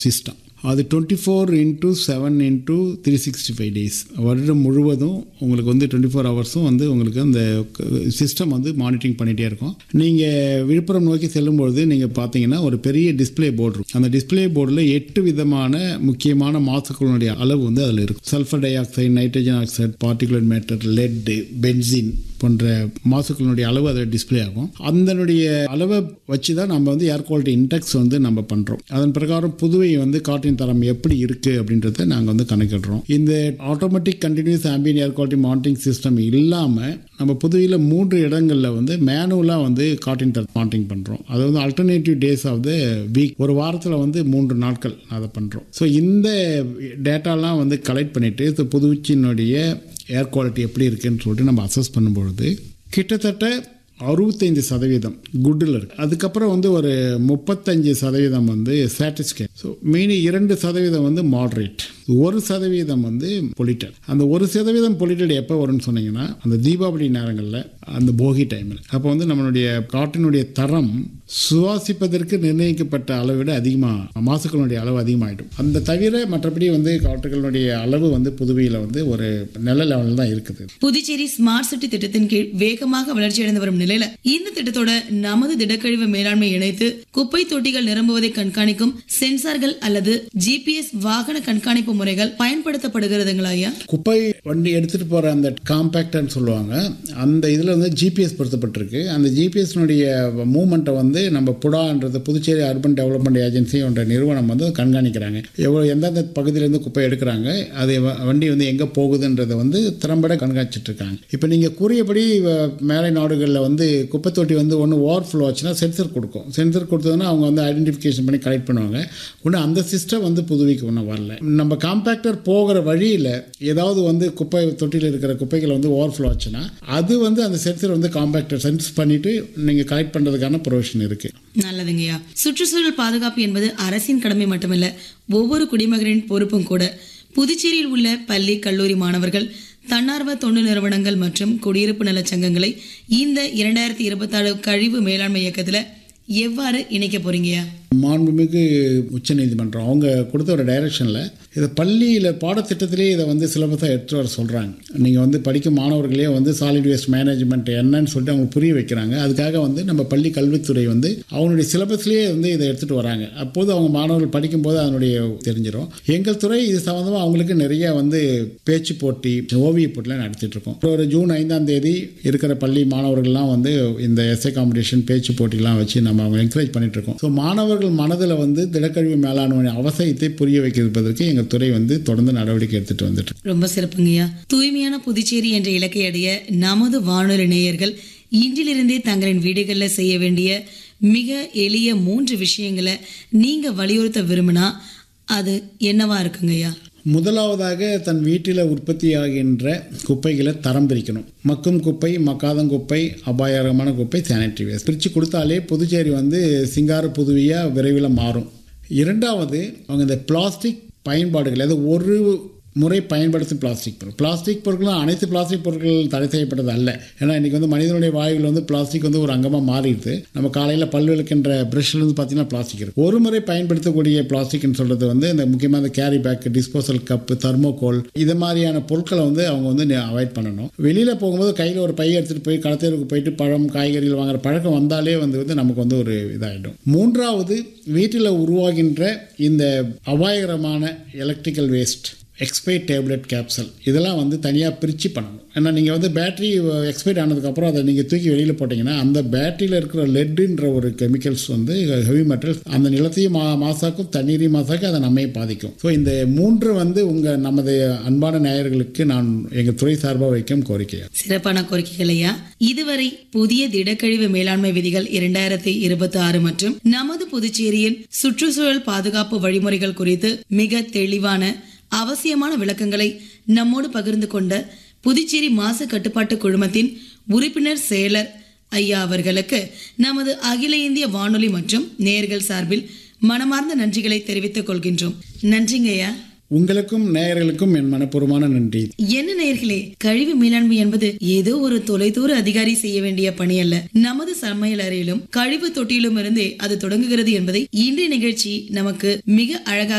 System அது twenty four into seven into three sixty five days வருடம் முழுவதும் உங்களுக்கு வந்து டுவெண்ட்டி ஃபோர் ஹவர்ஸும் வந்து உங்களுக்கு அந்த சிஸ்டம் வந்து மானிட்டரிங் பண்ணிகிட்டே இருக்கும் நீங்கள் விழுப்புரம் நோக்கி செல்லும்பொழுது நீங்கள் பார்த்தீங்கன்னா ஒரு பெரிய டிஸ்ப்ளே போர்டு இருக்கும் அந்த டிஸ்ப்ளே போர்டில் எட்டு விதமான முக்கியமான மாசுக்களுடைய அளவு வந்து அதில் இருக்கும் sulphur dioxide nitrogen oxide particular matter lead benzene போன்ற மாசுக்களுடைய அளவு அதில் டிஸ்ப்ளே ஆகும் அதனுடைய அளவை வச்சு தான் நம்ம வந்து ஏர் குவாலிட்டி இன்டெக்ஸ் வந்து நம்ம பண்ணுறோம் அதன் பிரகாரம் புதுவை வந்து காற்றின் தரம் எப்படி இருக்குது அப்படின்றத நாங்கள் வந்து கணக்கிடுறோம் இந்த automatic continuous ambient air quality monitoring system இல்லாமல் நம்ம புதுவையில் மூன்று இடங்களில் வந்து மேனுவலாக வந்து காற்றின் தரம் மானிட்டரிங் பண்ணுறோம் அது வந்து alternative days of the week ஒரு வாரத்தில் வந்து மூன்று நாட்கள் அதை பண்ணுறோம் ஸோ இந்த டேட்டாலாம் வந்து கலெக்ட் பண்ணிவிட்டு ஸோ புதுச்சினுடைய ஏர் குவாலிட்டி எப்படி இருக்குன்னு சொல்லிட்டு நம்ம அசஸ் பண்ணும்பொழுது கிட்டத்தட்ட அறுபத்தைந்து சதவீதம் குட்டில் இருக்கு அதுக்கப்புறம் வந்து ஒரு முப்பத்தஞ்சு சதவீதம் வந்து சாட்டிஸ்கே ஸோ மீனி இரண்டு சதவீதம் வந்து மாட்ரேட் ஒரு சதவீதம் வந்து பொலிட்டட் அந்த ஒரு சதவீதம் பொலிட்டட் எப்போ வரும்னு சொன்னீங்கன்னா அந்த தீபாவளி நேரங்களில் அந்த போகி டைமில் அப்போ வந்து நம்மளுடைய காற்றினுடைய தரம் சுவாசிப்பதற்கு நிர்ணயிக்கப்பட்ட அளவை விட அதிகமாக மாசுக்களுடைய அளவு அதிகமாகிடும் அந்த தவிர மற்றபடி வந்து காற்றுகளுடைய அளவு வந்து புதுவையில் வந்து ஒரு நல்ல லெவலில் தான் இருக்குது புதுச்சேரி ஸ்மார்ட் சிட்டி திட்டத்தின் கீழ் வேகமாக வளர்ச்சியடைந்து வரும் நிலையில இந்த திட்டத்தோட நமது திடக்கழிவு மேலாண்மை இணைத்து குப்பை தொட்டிகள் நிரம்புவதை கண்காணிக்கும் சென்சார்கள் அல்லது ஜிபிஎஸ் வாகன கண்காணிப்பு முறைகள் பயன்படுத்தப்படுகிறதுங்களா ஐயா குப்பை வண்டி எடுத்துகிட்டு போகிற அந்த காம்பேக்டர்னு சொல்லுவாங்க அந்த இதில் வந்து ஜிபிஎஸ் பொருத்தப்பட்டிருக்கு அந்த ஜிபிஎஸ்னுடைய மூமெண்ட்டை வந்து நம்ம புடான்றது புதுச்சேரி அர்பன் டெவலப்மெண்ட் ஏஜென்சி என்ற நிறுவனம் வந்து கண்காணிக்கிறாங்க எவ்வளோ எந்தெந்த பகுதியிலேருந்து குப்பை எடுக்கிறாங்க அது வ- வண்டி வந்து எங்கே போகுதுன்றதை வந்து திறம்பட கண்காணிச்சிட்டு இருக்காங்க இப்போ நீங்கள் கூறியபடி வ- மேலை நாடுகளில் வந்து குப்பை தொட்டி வந்து ஒன்று ஓவர் ஃப்ளோ ஆச்சுன்னா சென்சர் கொடுக்கும் சென்சர் கொடுத்ததுன்னா அவங்க வந்து ஐடென்டிஃபிகேஷன் பண்ணி கலெக்ட் பண்ணுவாங்க ஒன்று அந்த சிஸ்டம் வந்து புதுவைக்கு ஒன்றும் வரல நம்ம காம்பேக்டர் போகிற வழியில் ஏதாவது வந்து குப்பை தொட்டியில் இருக்கிற குப்பைகள் வந்து ஓவர் ஃப்ளோ ஆச்சுன்னா அது வந்து அந்த சென்சர் வந்து காம்பேக்டர் சென்ஸ் பண்ணிவிட்டு நீங்கள் கலெக்ட் பண்ணுறதுக்கான ப்ரொவிஷன் இருக்குது நல்லதுங்கய்யா சுற்றுச்சூழல் பாதுகாப்பு என்பது அரசின் கடமை மட்டுமல்ல ஒவ்வொரு குடிமகனின் பொறுப்பும் கூட புதுச்சேரியில் உள்ள பள்ளி கல்லூரி மாணவர்கள் தன்னார்வ தொண்டு நிறுவனங்கள் மற்றும் குடியிருப்பு நலச் சங்கங்களை இந்த இரண்டாயிரத்தி இருபத்தாறு கழிவு மேலாண்மை இயக்கத்துல எவ்வாறு இணைக்க போறீங்கய்யா மாண்புமிகு உச்சநீதிமன்றம் அவங்க கொடுத்த ஒரு டைரக்ஷனில் இதை பள்ளியில் பாடத்திட்டத்திலே இதை வந்து சிலபஸாக எடுத்துகிட்டு வர சொல்கிறாங்க நீங்கள் வந்து படிக்கும் மாணவர்களே வந்து சாலிட் வேஸ்ட் மேனேஜ்மெண்ட் என்னன்னு சொல்லிட்டு அவங்க புரிய வைக்கிறாங்க அதுக்காக வந்து நம்ம பள்ளி கல்வித்துறை வந்து அவங்களுடைய சிலபஸ்லேயே வந்து இதை எடுத்துகிட்டு வராங்க அப்போது அவங்க மாணவர்கள் படிக்கும்போது அதனுடைய தெரிஞ்சிடும் எங்கள் துறை இது சம்மந்தமாக அவங்களுக்கு நிறைய வந்து பேச்சு போட்டி ஓவிய போட்டிலாம் நடத்திட்டு இருக்கோம் ஒரு ஜூன் ஐந்தாம் தேதி இருக்கிற பள்ளி மாணவர்கள்லாம் வந்து இந்த எஸ்ஏ காம்படிஷன் பேச்சு போட்டிலாம் வச்சு நம்ம அவங்க என்கரேஜ் பண்ணிட்டு இருக்கோம் ஸோ மாணவர்கள் மனதில் வந்து திடக்கழிவு மேலாண்மை அவசியத்தை புரிய வைப்பதற்கு எங்கள் துறை வந்து தொடர்ந்து நடவடிக்கை எடுத்துட்டு வந்துட்டு இருக்கு. ரொம்ப சிறப்புங்கய்யா தூய்மையான புதுச்சேரி என்ற இலக்கை அடைய நமது வானொலி நேயர்கள் இன்றிலிருந்தே தங்களின் வீடுகளில் செய்ய வேண்டிய மிக எளிய மூன்று விஷயங்களை நீங்க வலியுறுத்த விரும்பினா அது என்னவா இருக்குங்கய்யா முதலாவதாக தன் வீட்டில் உற்பத்தியாகின்ற குப்பைகளை தரம் பிரிக்கணும் மக்கும் குப்பை மக்காதம் குப்பை அபாயகரமான குப்பை சானிட்டரி வேஸ்ட் பிரித்து கொடுத்தாலே புதுச்சேரி வந்து சிங்கார புதுவியாக விரைவில் மாறும் இரண்டாவது அவங்க இந்த பிளாஸ்டிக் பயன்பாடுகள் அதாவது ஒரு முறை பயன்படுத்தும் பிளாஸ்டிக் பொருள் பிளாஸ்டிக் பொருட்களும் அனைத்து பிளாஸ்டிக் பொருட்கள் தடை செய்யப்பட்டது அல்ல ஏன்னா இன்றைக்கி வந்து மனிதனுடைய வாயுவில் வந்து பிளாஸ்டிக் வந்து ஒரு அங்கமாக மாறிடுது நம்ம காலையில் பல் விளக்கின்ற ப்ரஷ்ல வந்து பார்த்தீங்கன்னா பிளாஸ்டிக் இருக்குது ஒரு முறை பயன்படுத்தக்கூடிய பிளாஸ்டிக்னு சொல்கிறது வந்து இந்த முக்கியமாக இந்த carry bag disposal cup thermocol இது மாதிரியான பொருட்களை வந்து அவங்க வந்து அவாய்ட் பண்ணணும் வெளியில் போகும்போது கையில் ஒரு பை எடுத்துகிட்டு போய் கடத்தேருக்கு போயிட்டு பழம் காய்கறிகள் வாங்குற பழக்கம் வந்தாலே வந்து வந்து நமக்கு வந்து ஒரு இதாகிடும் மூன்றாவது வீட்டில் உருவாகின்ற இந்த அபாயகரமான electrical waste expired tablet capsule இதெல்லாம் வந்து தனியாக பிரித்து பண்ணணும் ஏன்னா நீங்கள் வந்து பேட்டரி எக்ஸ்பைட் ஆனதுக்கப்புறம் அதை நீங்கள் தூக்கி வெளியில் போட்டிங்கன்னா அந்த பேட்டரியில் இருக்கிற லெட்டுன்ற ஒரு கெமிக்கல்ஸ் வந்து ஹெவி மெட்டல்ஸ் அந்த நிலத்தையும் மா மாசாக்கும் தண்ணீரையும் மாசாக்கும் அதை நம்மையும் பாதிக்கும் ஸோ இந்த மூன்று வந்து உங்கள் நமது அன்பான நேயர்களுக்கு நான் எங்கள் துறை சார்பாக வைக்கும் கோரிக்கையா சிறப்பான கோரிக்கைகள் ஐயா இதுவரை புதிய திடக்கழிவு மேலாண்மை விதிகள் இரண்டாயிரத்தி இருபத்தி ஆறு மற்றும் நமது புதுச்சேரியின் சுற்றுச்சூழல் பாதுகாப்பு வழிமுறைகள் குறித்து மிக தெளிவான அவசியமான விளக்கங்களை நம்மோடு பகிர்ந்து கொண்ட புதுச்சேரி மாசு கட்டுப்பாட்டு குழுமத்தின் உறுப்பினர் செயலர் ஐயா அவர்களுக்கு நமது அகில இந்திய வானொலி மற்றும் நேயர்கள் சார்பில் மனமார்ந்த நன்றிகளை தெரிவித்துக் கொள்கின்றோம் நன்றிங்க ஐயா உங்களுக்கும் நேயர்களுக்கும் என் மனப்பூர்வமான நன்றி என்ன நேயர்களே கழிவு மேலாண்மை என்பது ஏதோ ஒரு தொலைதூர அதிகாரி செய்ய வேண்டிய பணி அல்ல நமது சமையல் அறையிலும் கழிவு தொட்டியிலும் இருந்தே அது தொடங்குகிறது என்பதை இன்றைய நிகழ்ச்சி நமக்கு மிக அழகாக